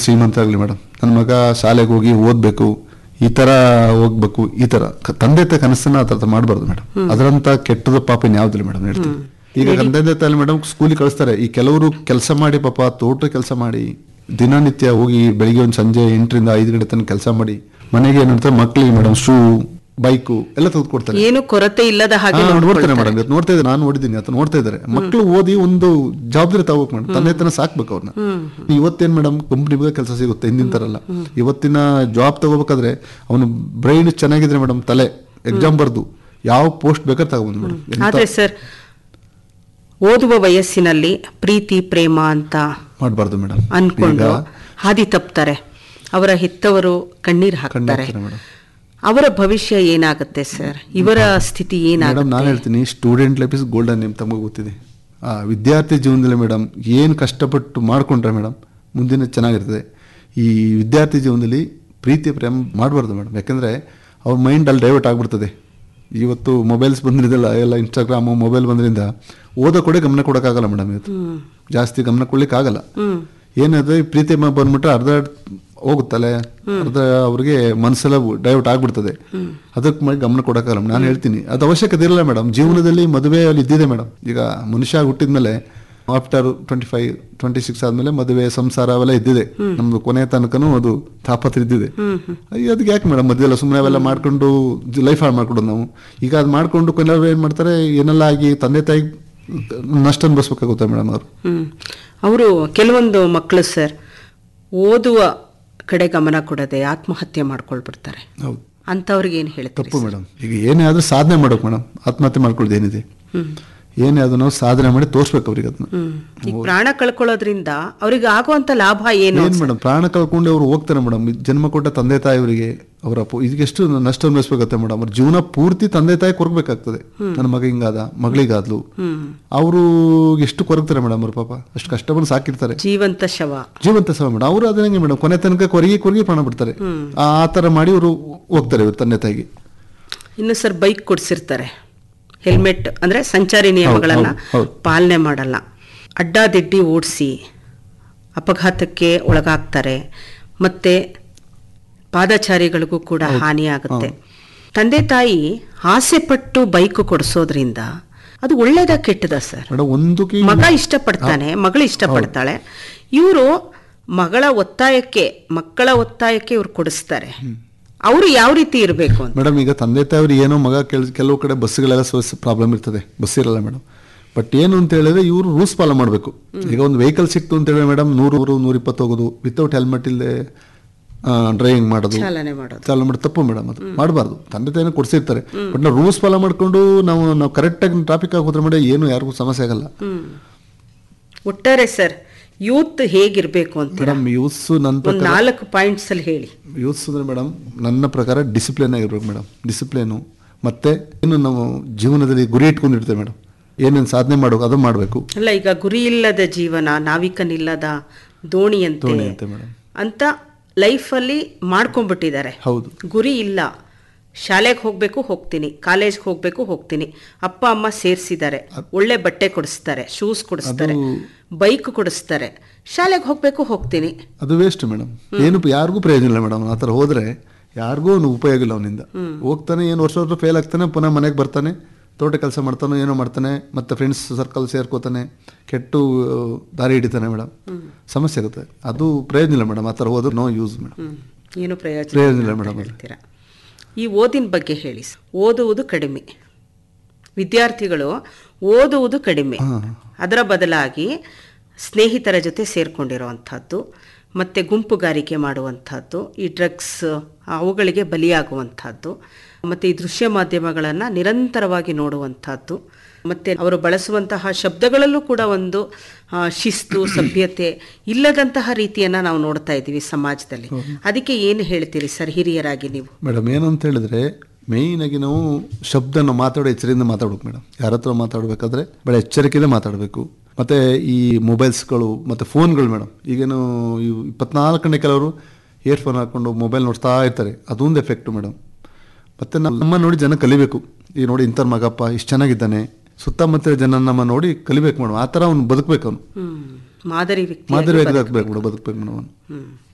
ಶ್ರೀಮಂತರಾಗಲಿ madam ನನ್ನ ಮಗ ಶಾಲೆಗೆ ಹೋಗಿ ಓದಬೇಕು ಈ ತರ ಹೋಗ್ಬೇಕು ಈ ತರ ಕ- ತಂದೆ ತಾಯಿ ಕನಸನ್ನ ಆ ಥರ ಮಾಡಬಾರ್ದು ಮೇಡಮ್ ಅದರಂತ ಕೆಟ್ಟದ ಪಾಪ ಯಾವ್ದಿಲ್ಲ ಮೇಡಮ್ ಹೇಳ್ತೀನಿ ಈಗ ತಂದೆ ತಾಯಿ ಮೇಡಮ್ ಸ್ಕೂಲಿಗೆ ಕಳಿಸ್ತಾರೆ ಈ ಕೆಲವರು ಕೆಲಸ ಮಾಡಿ ಪಾಪ ತೋಟ ಕೆಲಸ ಮಾಡಿ ದಿನನಿತ್ಯ ಹೋಗಿ ಬೆಳಿಗ್ಗೆ ಒಂದು ಸಂಜೆ ಎಂಟರಿಂದ ಐದು ಗಂಟೆ ತನಕ ಕೆಲಸ ಮಾಡಿ ಮನೆಗೆ ಏನಂತಾರೆ ಮಕ್ಳಿಗೆ ಮೇಡಮ್ ಶೂ ಬೈಕು ಎಲ್ಲ ತೆಗೆದು ಕೊಡ್ತಾರೆ ಏನು ಕೊರತೆ ಇಲ್ಲದ ಹಾಗೆ ಹಾ, ನೋಡ್ತಾರೆ ನೋಡ್ಕೊಳ್ತಾರೆ. ಮೇಡಮ್ ಇವತ್ತು ನೋಡ್ತಾ ಇದ್ದಾರೆ ನಾನು ನೋಡಿದ್ದೀನಿ ಅಂತ ನೋಡ್ತಾ ಇದ್ದಾರೆ ಮಕ್ಕಳು ಓದಿ ಒಂದು ಜವಾಬ್ದಾರಿ ತಗೋಬೇಕು ಮೇಡಮ್ ತಂದೆ ತನ ಸಾಕ್ಬೇಕು ಅವ್ರನ್ನ ಇವತ್ತೇನ್ ಮೇಡಮ್ ಕಂಪ್ನಿ ಕೆಲಸ ಸಿಗುತ್ತೆ ಹಿಂದಿನ ತರ ಅಲ್ಲ ಇವತ್ತಿನ ಜಾಬ್ ತಗೋಬೇಕಾದ್ರೆ ಅವನು ಬ್ರೈನ್ ಚೆನ್ನಾಗಿದ್ರೆ ಮೇಡಮ್ ತಲೆ ಎಕ್ಸಾಮ್ ಬರ್ದು ಯಾವ ಪೋಸ್ಟ್ ಬೇಕಾದ್ರೆ ತಗೋಬೋದು ಮೇಡಮ್ ಆದ್ರೆ ಸರ್ ಓದುವ ವಯಸ್ಸಿನಲ್ಲಿ ಪ್ರೀತಿ ಪ್ರೇಮ ಅಂತ ಮಾಡಬಾರ್ದು ಮೇಡಮ್ ಅನ್ಕೊಂಡು ಹಾದಿ ತಪ್ತಾರೆ ಅವರ ಹೆತ್ತವರು ಕಣ್ಣೀರ್ ಹಾಕ್ತಾರೆ ಹಾಕ್ತಾರೆ ಮೇಡಮ್. ಅವರ ಭವಿಷ್ಯ ಏನಾಗುತ್ತೆ ಸರ್ ಇವರ ಸ್ಥಿತಿ ಮೇಡಮ್ ನಾನು ಏನಾಗುತ್ತೆ ಹೇಳ್ತೀನಿ ಸ್ಟೂಡೆಂಟ್ ಲೈಫ್ ಇಸ್ ಗೋಲ್ಡನ್ ನಿಮ್ ತಮಗೆ ಗೊತ್ತಿದೆ ಆ ವಿದ್ಯಾರ್ಥಿ ಜೀವನದಲ್ಲಿ ಮೇಡಮ್ ಏನು ಕಷ್ಟಪಟ್ಟು ಮಾಡ್ಕೊಂಡ್ರೆ ಮೇಡಮ್ ಮುಂದಿನ ಚೆನ್ನಾಗಿರ್ತದೆ ಈ ವಿದ್ಯಾರ್ಥಿ ಜೀವನದಲ್ಲಿ ಪ್ರೀತಿ ಪ್ರೇಮ ಮಾಡಬಾರ್ದು ಮೇಡಮ್ ಯಾಕಂದ್ರೆ ಅವ್ರ ಮೈಂಡ್ ಅಲ್ಲಿ ಡೈವರ್ಟ್ ಆಗ್ಬಿಡ್ತದೆ ಇವತ್ತು ಮೊಬೈಲ್ಸ್ ಬಂದಿರೋದಲ್ಲ ಎಲ್ಲ ಇನ್ಸ್ಟಾಗ್ರಾಮು ಮೊಬೈಲ್ ಬಂದ್ರಿಂದ ಓದೋ ಕೂಡ ಗಮನ ಕೊಡೋಕ್ಕಾಗಲ್ಲ ಮೇಡಮ್ ಇವತ್ತು ಜಾಸ್ತಿ ಗಮನ ಕೊಡ್ಲಿಕ್ಕೆ ಆಗಲ್ಲ ಏನಾದ್ರೆ ಈ ಪ್ರೀತಿ ಮ- ಬಂದ್ಬಿಟ್ರೆ ಅರ್ಧ ಹೋಗುತ್ತಲ್ಲ ಅರ್ಧ ಅವ್ರಿಗೆ ಮನಸ್ಸೆಲ್ಲ ಡೈವರ್ಟ್ ಆಗ್ಬಿಡ್ತದೆ ಅದಕ್ಕೆ ಮಾಡಿ ಗಮನ ಕೊಡೋಕ್ಕಾಗಲ್ಲ ನಾನು ಹೇಳ್ತೀನಿ ಅದು ಅವಶ್ಯಕತೆ ಇರಲ್ಲ ಮೇಡಮ್ ಜೀವನದಲ್ಲಿ ಮದುವೆ ಅಲ್ಲಿ ಇದ್ದಿದೆ ಮೇಡಮ್ ಈಗ ಮನುಷ್ಯ ಹುಟ್ಟಿದ್ಮೇಲೆ after twenty five twenty six ಆದ್ಮೇಲೆ ಮದುವೆ ಸಂಸಾರ ಅವೆಲ್ಲ ಇದ್ದಿದೆ ನಮ್ದು ಕೊನೆ ತನಕನೂ ಅದು ತಾಪತ್ರ ಇದ್ದಿದೆ ಅಯ್ಯೋ, ಅದಕ್ಕೆ ಯಾಕೆ ಮೇಡಮ್ ಮದುವೆ ಎಲ್ಲ ಸುಮ್ಮನೆ ಅವೆಲ್ಲ ಮಾಡ್ಕೊಂಡು ಲೈಫ್ ಹಾಳು ಮಾಡ್ಕೊಡೋದು ನಾವು ಈಗ ಅದು ಮಾಡ್ಕೊಂಡು ಕೊನೆಯವ್ರು ಏನ್ ಮಾಡ್ತಾರೆ ಏನೆಲ್ಲ ಆಗಿ ತಂದೆ ತಾಯಿ ನಷ್ಟ ಅನ್ಭವಿಸ್ಬೇಕಾಗುತ್ತೆ ಮೇಡಮ್ ಅವರು ಹ್ಮ್ ಅವರು ಕೆಲವೊಂದು ಮಕ್ಕಳು ಸರ್ ಓದುವ ಕಡೆ ಗಮನ ಕೊಡದೆ ಆತ್ಮಹತ್ಯೆ ಮಾಡ್ಕೊಳ್ಬಿಡ್ತಾರೆ ಹೌದು ಅಂತವ್ರಿಗೆ ಏನ್ ಹೇಳ್ತಾರೆ ತಪ್ಪು ಮೇಡಮ್ ಈಗ ಏನೇ ಆದ್ರೂ ಸಾಧನೆ ಮಾಡ್ಬೇಕು ಮೇಡಮ್ ಆತ್ಮಹತ್ಯೆ ಮಾಡ್ಕೊಳ್ಳೋದು ಏನಿದೆ ಏನೇ ಆದ್ರೂ ನಾವು ಸಾಧನೆ ಮಾಡಿ ತೋರ್ಸ್ಬೇಕು ಅವ್ರಿಗೆ ಅದನ್ನ ಹ್ಮ್ ಈಗ ಪ್ರಾಣ ಕಳ್ಕೊಳ್ಳೋದ್ರಿಂದ ಅವ್ರಿಗೆ ಆಗುವಂತ ಲಾಭ ಏನು ಏನ್ ಮೇಡಮ್ ಪ್ರಾಣ ಕಳ್ಕೊಂಡು ಅವ್ರು ಹೋಗ್ತಾರೆ ಮೇಡಮ್ ಜನ್ಮ ಕೊಟ್ಟ ತಂದೆ ತಾಯಿಯವರಿಗೆ ಅವರ ಅಪ್ಪ ಇದಕ್ಕೆಷ್ಟು ನಷ್ಟ ಅನ್ಭವಿಸ್ಬೇಕಾಗತ್ತೆ ಮೇಡಮ್ ಅವ್ರ ಜೀವನ ಪೂರ್ತಿ ತಂದೆ ತಾಯಿ ಕೊರಗಬೇಕಾಗ್ತದೆ ನನ್ನ ಮಗ ಹಿಂಗಾದ ಮಗಳಿಗಾದ್ಲು ಅವರು ಎಷ್ಟು ಕೊರಗ್ತಾರೆ ಮೇಡಮ್ ಅವ್ರ ಪಾಪ ಅಷ್ಟು ಕಷ್ಟಪಟ್ಟು ಸಾಕಿರ್ತಾರೆ ಜೀವಂತ ಶವ ಜೀವಂತ ಸಹ ಮೇಡಮ್ ಅವರು ಅದಂಗೆ ಮೇಡಮ್ ಕೊನೆ ತನಕ ಕೊರಗಿ ಕೊರಗಿ ಪ್ರಾಣ ಬಿಡ್ತಾರೆ ಆ ಆ ತರ ಮಾಡಿ ಅವರು ಹೋಗ್ತಾರೆ ಇವ್ರ ತಂದೆ ತಾಯಿಗೆ ಇನ್ನು ಸರ್ ಬೈಕ್ ಕೊಡ್ಸಿರ್ತಾರೆ ಹೆಲ್ಮೆಟ್ ಅಂದ್ರೆ ಸಂಚಾರಿ ನಿಯಮಗಳನ್ನ ಹೌದು, ಹೌದು. ಪಾಲನೆ ಮಾಡಲ್ಲ ಅಡ್ಡಾದಿಡ್ಡಿ ಓಡಿಸಿ ಅಪಘಾತಕ್ಕೆ ಒಳಗಾಗ್ತಾರೆ ಮತ್ತೆ ಪಾದಚಾರಿಗಳಿಗೂ ಕೂಡ ಹಾನಿಯಾಗುತ್ತೆ ತಂದೆ ತಾಯಿ ಆಸೆ ಪಟ್ಟು ಬೈಕ್ ಕೊಡಿಸೋದ್ರಿಂದ ಅದು ಒಳ್ಳೇದ ಕೆಟ್ಟದ ಸರ್ ಮೇಡಮ್ ಒಂದಕ್ಕೆ ಮಗ ಇಷ್ಟಪಡ್ತಾನೆ ಮಗಳು ಇಷ್ಟಪಡ್ತಾಳೆ ಇವರು ಮಗಳ ಒತ್ತಾಯಕ್ಕೆ ಮಕ್ಕಳ ಒತ್ತಾಯಕ್ಕೆ ಇವ್ರು ಕೊಡಿಸ್ತಾರೆ ಅವರು ಯಾವ ರೀತಿ ಇರಬೇಕು ಅಂತ ಮೇಡಮ್ ಈಗ ತಂದೆ ತಾಯಿಯವ್ರು ಏನೋ ಮಗ ಕೆಲ್ ಕೆಲವು ಕಡೆ ಬಸ್ಗಳೆಲ್ಲ ಪ್ರಾಬ್ಲಮ್ ಇರ್ತದೆ ಬಸ್ ಇರಲ್ಲ ಮೇಡಮ್ ಬಟ್ ಏನು ಅಂತ ಹೇಳಿದ್ರೆ ಇವರು ರೂಲ್ಸ್ ಫಾಲೋ ಮಾಡಬೇಕು ಈಗ ಒಂದು ವೆಹಿಕಲ್ ಸಿಕ್ತು ಅಂತ ಹೇಳಿದ್ರೆ ಮೇಡಮ್ ನೂರು ನೂರ ಇಪ್ಪತ್ತು ಹೋಗೋದು ವಿತೌಟ್ ಹೆಲ್ಮೆಟ್ ಇಲ್ಲದೆ ಡ್ರೈವಿಂಗ್ ಮಾಡೋದು ಚಾಲನೆ ಮಾಡೋದು ಚಾಲನೆ ಮಾಡಿ ತಪ್ಪು ಮೇಡಮ್ ಅದು ಮಾಡಬಾರ್ದು ತಂದೆ ತಾಯಿನ ಕೊಡ್ಸಿರ್ತಾರೆ ಬಟ್ ನಾವು ರೂಲ್ಸ್ ಫಾಲೋ ಮಾಡ್ಕೊಂಡು ನಾವು ನಾವು ಕರೆಕ್ಟಾಗಿ ಟ್ರಾಫಿಕ್ ಆಗೋದ್ರ ಮೇಲೆ ಏನು ಯಾರಿಗೂ ಸಮಸ್ಯೆ ಆಗಲ್ಲ ಒಟ್ಟಾರೆ ಸರ್ ಯೂತ್ ಹೇಗಿರ್ಬೇಕು ಅಂತ ಮೇಡಮ್ ಯೂಸ್ ನನ್ನ ಒಂದ್ ಪ್ರಕಾರ ನಾಲ್ಕು ಪಾಯಿಂಟ್ಸ್ ಅಲ್ಲಿ ಹೇಳಿ ಯೂಸ್ ಅಂದ್ರೆ ಮೇಡಮ್ ನನ್ನ ಪ್ರಕಾರ ಡಿಸಿಪ್ಲಿನ್ ಆಗಿರ್ಬೇಕು ಮೇಡಮ್ ಡಿಸಿಪ್ಲಿನು ಮತ್ತೆ ಇನ್ನು ನಾವು ಜೀವನದಲ್ಲಿ ಗುರಿ ಇಟ್ಕೊಂಡಿರ್ತೇವೆ ಮೇಡಮ್ ಏನೇನು ಸಾಧನೆ ಮಾಡಬೇಕು ಅದು ಮಾಡಬೇಕು ಅಲ್ಲ ಈಗ ಗುರಿ ಇಲ್ಲದ ಜೀವನ ನಾವಿಕನಿಲ್ಲದ ದೋಣಿಯಂತೆ ದೋಣಿಯಂತೆ ಮೇಡಮ್ ಅಂತ ಲೈಫಲ್ಲಿ ಮಾಡ್ಕೊಂಡ್ಬಿಟ್ಟಿದ್ದಾರೆ ಹೌದು ಗುರಿ ಇಲ್ಲ ಶಾಲೆಗೆ ಹೋಗ್ಬೇಕು ಹೋಗ್ತೀನಿ ಕಾಲೇಜ್ಗೆ ಹೋಗ್ಬೇಕು ಹೋಗ್ತೀನಿ ಅಪ್ಪ ಅಮ್ಮ ಸೇರಿಸಿದ್ದಾರೆ ಒಳ್ಳೆ ಬಟ್ಟೆ ಕೊಡಿಸ್ತಾರೆ ಶೂಸ್ ಕೊಡಿಸ್ತಾರೆ ಬೈಕ್ ಕೊಡಿಸ್ತಾರೆ ಶಾಲೆಗೆ ಹೋಗ್ಬೇಕು ಹೋಗ್ತೀನಿ ಅದು ವೇಸ್ಟ್ ಮೇಡಮ್ ಏನು ಯಾರಿಗೂ ಪ್ರಯೋಜನ ಇಲ್ಲ ಮೇಡಮ್ ಆ ಥರ ಹೋದ್ರೆ ಯಾರಿಗೂ ಅವ್ನು ಉಪಯೋಗ ಇಲ್ಲ ಅವನಿಂದ ಹೋಗ್ತಾನೆ ಏನು ವರ್ಷ ವರ್ಷ ಫೇಲ್ ಆಗ್ತಾನೆ ಪುನಃ ಮನೆಗೆ ಬರ್ತಾನೆ ತೋಟ ಕೆಲಸ ಮಾಡ್ತಾನೋ ಏನೋ ಮಾಡ್ತಾನೆ ಮತ್ತೆ ಫ್ರೆಂಡ್ಸ್ ಸರ್ಕಲ್ ಸೇರ್ಕೋತಾನೆ ಕೆಟ್ಟು ಆ, ದಾರಿ ಹಿಡಿತಾನೆ ಮೇಡಮ್ ಸಮಸ್ಯೆ ಆಗುತ್ತೆ ಅದು ಪ್ರಯೋಜನ ಇಲ್ಲ ಮೇಡಮ್ ಆ ಥರ ಹೋದ್ರೆ ನೋ ಯೂಸ್ ಮೇಡಮ್ ಹ್ಮ್. ಏನು ಪ್ರಯೋಜನ ಪ್ರಯೋಜನ ಇಲ್ಲ ಇಲ್ಲ ಅಂತ ಮೇಡಮ್ ಅದು. ಹೇಳ್ತೀರಾ ಈ ಓದಿನ ಬಗ್ಗೆ ಹೇಳಿ ಸರ್. ಓದುವುದು ಕಡಿಮೆ ವಿದ್ಯಾರ್ಥಿಗಳು ಓದುವುದು ಕಡಿಮೆ ಅದರ ಬದಲಾಗಿ ಸ್ನೇಹಿತರ ಜೊತೆ ಸೇರ್ಕೊಂಡಿರುವಂಥದ್ದು ಮತ್ತು ಗುಂಪುಗಾರಿಕೆ ಮಾಡುವಂಥದ್ದು ಈ ಡ್ರಗ್ಸ್ ಅವುಗಳಿಗೆ ಬಲಿಯಾಗುವಂಥದ್ದು ಮತ್ತು ಈ ದೃಶ್ಯ ಮಾಧ್ಯಮಗಳನ್ನು ನಿರಂತರವಾಗಿ ನೋಡುವಂಥದ್ದು ಮತ್ತು ಅವರು ಬಳಸುವಂತಹ ಶಬ್ದಗಳಲ್ಲೂ ಕೂಡ ಒಂದು ಆ, ಶಿಸ್ತು ಸಭ್ಯತೆ ಇಲ್ಲದಂತಹ ರೀತಿಯನ್ನು ನಾವು ನೋಡ್ತಾ ಇದ್ದೀವಿ ಸಮಾಜದಲ್ಲಿ ಅದಕ್ಕೆ ಏನು ಹೇಳ್ತೀರಿ ಸರ್ ಹಿರಿಯರಾಗಿ ನೀವು ಮೇಡಮ್ ಏನು ಅಂತ ಹೇಳಿದ್ರೆ ಮೇಯ್ನ್ ಆಗಿ ನಾವು ಶಬ್ದನ ಮಾತಾಡೋ ಎಚ್ಚರಿಯಿಂದ ಮಾತಾಡ್ಬೇಕು ಮೇಡಮ್ ಯಾರ ಹತ್ರ ಮಾತಾಡಬೇಕಾದ್ರೆ ಬಹಳ ಎಚ್ಚರಿಕೆಯಿಂದ ಮಾತಾಡಬೇಕು ಮತ್ತೆ ಈ ಮೊಬೈಲ್ಸ್ಗಳು ಮತ್ತೆ ಫೋನ್ಗಳು ಮೇಡಮ್ ಈಗೇನು ಇವು ಇಪ್ಪತ್ನಾಲ್ಕು ಗಂಟೆ ಕೆಲವರು ಇಯರ್ಫೋನ್ ಹಾಕೊಂಡು ಮೊಬೈಲ್ ನೋಡ್ತಾ ಇರ್ತಾರೆ ಅದೊಂದು ಎಫೆಕ್ಟ್ ಮೇಡಮ್ ಮತ್ತೆ ನಮ್ಮ ನೋಡಿ ಜನ ಕಲಿಬೇಕು ಈಗ ನೋಡಿ ಇಂಥವ್ರ ಮಗಪ್ಪ ಇಷ್ಟು ಚೆನ್ನಾಗಿದ್ದಾನೆ ಸುತ್ತಮುತ್ತ ಜನ ನಮ್ಮ ನೋಡಿ ಕಲಿಬೇಕು ಮೇಡಮ್ ಆ ಥರ ಅವ್ನು ಬದುಕಬೇಕು ಅವನು ಹ್ಮ್ ಮಾದರಿ ವ್ಯಕ್ತಿ ಮಾದರಿ ಆಗ್ಬೇಕು ಮೇಡಮ್ ಬದುಕಬೇಕು ಮೇಡಮ್ ಅವನು ಹ್ಮ್